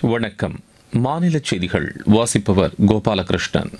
வணக்கம் மாநில செய்திகள் வாசிப்பவர் கோபாலகிருஷ்ணன்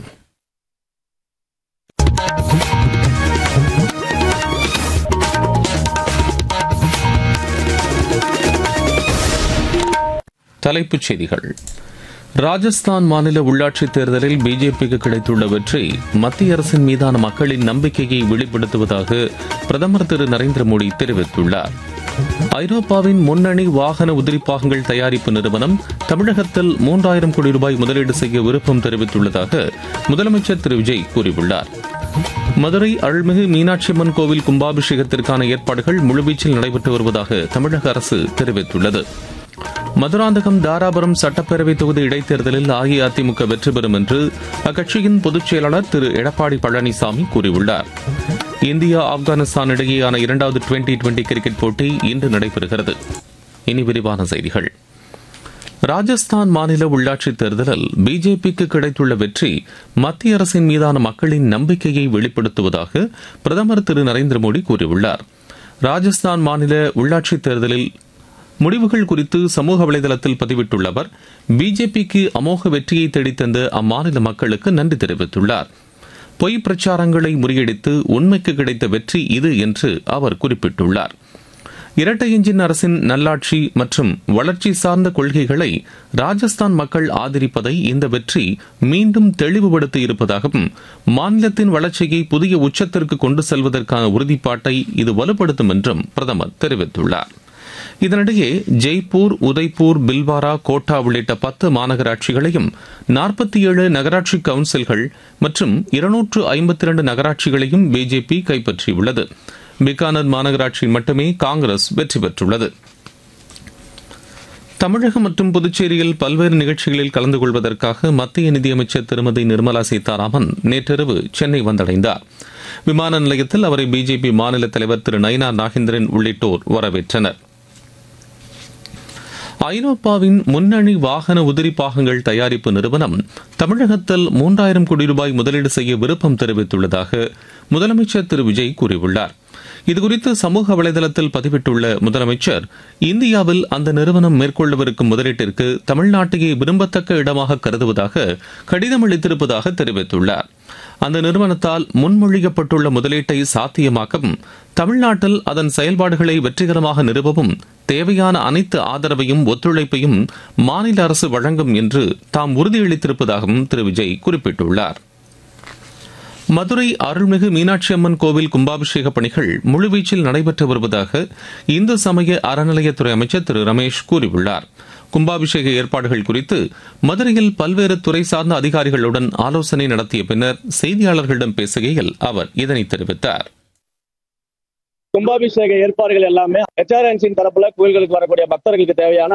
தலைப்புச் செய்திகள் ராஜஸ்தான் மாநில உள்ளாட்சித் தேர்தலில் பிஜேபிக்கு கிடைத்துள்ள வெற்றி மத்திய அரசின் மீதான மக்களின் நம்பிக்கையை வெளிப்படுத்துவதாக பிரதமர் திரு நரேந்திர மோடி தெரிவித்துள்ளார் ஐரோப்பாவின் முன்னணி வாகன உதிரிப்பாகங்கள் தயாரிப்பு நிறுவனம் தமிழகத்தில் மூன்றாயிரம் கோடி ரூபாய் முதலீடு செய்ய விருப்பம் தெரிவித்துள்ளதாக முதலமைச்சர் திரு விஜய் கூறியுள்ளார் மதுரை அருள்மிகு மீனாட்சியம்மன் கோவில் கும்பாபிஷேகத்திற்கான ஏற்பாடுகள் முழுவீச்சில் நடைபெற்று வருவதாக தமிழக அரசு தெரிவித்துள்ளது மதுராந்தகம் தாராபுரம் சட்டப்பேரவை தொகுதி இடைத்தேர்தலில் அஇஅதிமுக வெற்றி பெறும் என்று அக்கட்சியின் பொதுச் செயலாளர் திரு எடப்பாடி பழனிசாமி கூறியுள்ளார் இந்தியா ஆப்கானிஸ்தான் இடையேயான இரண்டாவது டுவெண்டி டுவெண்டி கிரிக்கெட் போட்டி இன்று நடைபெறுகிறது இனி விரிவான செய்திகள் ராஜஸ்தான் மாநில உள்ளாட்சித் தேர்தலில் பிஜேபிக்கு கிடைத்துள்ள வெற்றி மத்திய அரசின் மீதான மக்களின் நம்பிக்கையை வெளிப்படுத்துவதாக பிரதமர் திரு நரேந்திர மோடி கூறியுள்ளார் ராஜஸ்தான் மாநில உள்ளாட்சித் தேர்தலில் முடிவுகள் குறித்து சமூக வலைதளத்தில் பதிவிட்டுள்ள அவர் பிஜேபிக்கு அமோக வெற்றியை தேடித்தந்த அம்மாநில மக்களுக்கு நன்றி தெரிவித்துள்ளார் பொய் பிரச்சாரங்களை முறியடித்து உண்மைக்கு கிடைத்த வெற்றி இது என்று அவர் குறிப்பிட்டுள்ளார் இரட்டை எஞ்சின் அரசின் நல்லாட்சி மற்றும் வளர்ச்சி சார்ந்த கொள்கைகளை ராஜஸ்தான் மக்கள் ஆதரிப்பதை இந்த வெற்றி மீண்டும் தெளிவுபடுத்தி இருப்பதாகவும் மாநிலத்தின் வளர்ச்சியை புதிய உச்சத்திற்கு கொண்டு செல்வதற்கான உறுதிப்பாட்டை இது வலுப்படுத்தும் என்றும் பிரதமர் தெரிவித்துள்ளார் இதனிடையே ஜெய்ப்பூர் உதய்பூர் பில்வாரா கோட்டா உள்ளிட்ட பத்து மாநகராட்சிகளையும் நாற்பத்தி ஏழு நகராட்சி கவுன்சில்கள் மற்றும் இருநூற்று ஐம்பத்தி இரண்டு நகராட்சிகளையும் பிஜேபி கைப்பற்றியுள்ளது பிகானர் மாநகராட்சியில் மட்டுமே காங்கிரஸ் வெற்றி பெற்றுள்ளது தமிழகம் மற்றும் புதுச்சேரியில் பல்வேறு நிகழ்ச்சிகளில் கலந்து கொள்வதற்காக மத்திய நிதியமைச்சர் திருமதி நிர்மலா சீதாராமன் நேற்றிரவு சென்னை வந்தடைந்தார் விமான நிலையத்தில் அவரை பிஜேபி மாநில தலைவர் திரு நயினா நாகேந்திரன் உள்ளிட்டோர் வரவேற்றனர் ஐரோப்பாவின் முன்னணி வாகன உதிரி பாகங்கள் தயாரிப்பு நிறுவனம் தமிழகத்தில் மூன்றாயிரம் கோடி ரூபாய் முதலீடு செய்ய விருப்பம் தெரிவித்துள்ளதாக முதலமைச்சர் திரு விஜய் கூறியுள்ளார் இதுகுறித்து சமூக வலைதளத்தில் பதிவிட்டுள்ள முதலமைச்சர் இந்தியாவில் அந்த நிறுவனம் மேற்கொள்ளவிருக்கும் முதலீட்டிற்கு தமிழ்நாட்டையே விரும்பத்தக்க இடமாக கருதுவதாக கடிதம் அளித்திருப்பதாக தெரிவித்துள்ளார் அந்த நிறுவனத்தால் முன்மொழியப்பட்டுள்ள முதலீட்டை சாத்தியமாக்கவும் தமிழ்நாட்டில் அதன் செயல்பாடுகளை வெற்றிகரமாக நிறுவவும் தேவையான அனைத்து ஆதரவையும் ஒத்துழைப்பையும் மாநில அரசு வழங்கும் என்று தாம் உறுதியளித்திருப்பதாகவும் திரு விஜய் குறிப்பிட்டுள்ளார் மதுரை அருள்மிகு மீனாட்சி அம்மன் கோவில் கும்பாபிஷேக பணிகள் முழுவீச்சில் நடைபெற்று வருவதாக இந்து சமய அறநிலையத்துறை அமைச்சர் திரு ரமேஷ் கூறியுள்ளார் கும்பாபிஷேக ஏற்பாடுகள் குறித்து மதுரையில் பல்வேறு துறை சார்ந்த அதிகாரிகளுடன் ஆலோசனை நடத்திய பின்னர் செய்தியாளர்களிடம் பேசுகையில் அவர் இதனை தெரிவித்தார் கும்பாபிஷேக ஏற்பாடுகள் எல்லாமே ஹெச்ஆர்என்சியின் தரப்புல கோயில்களுக்கு வரக்கூடிய பக்தர்களுக்கு தேவையான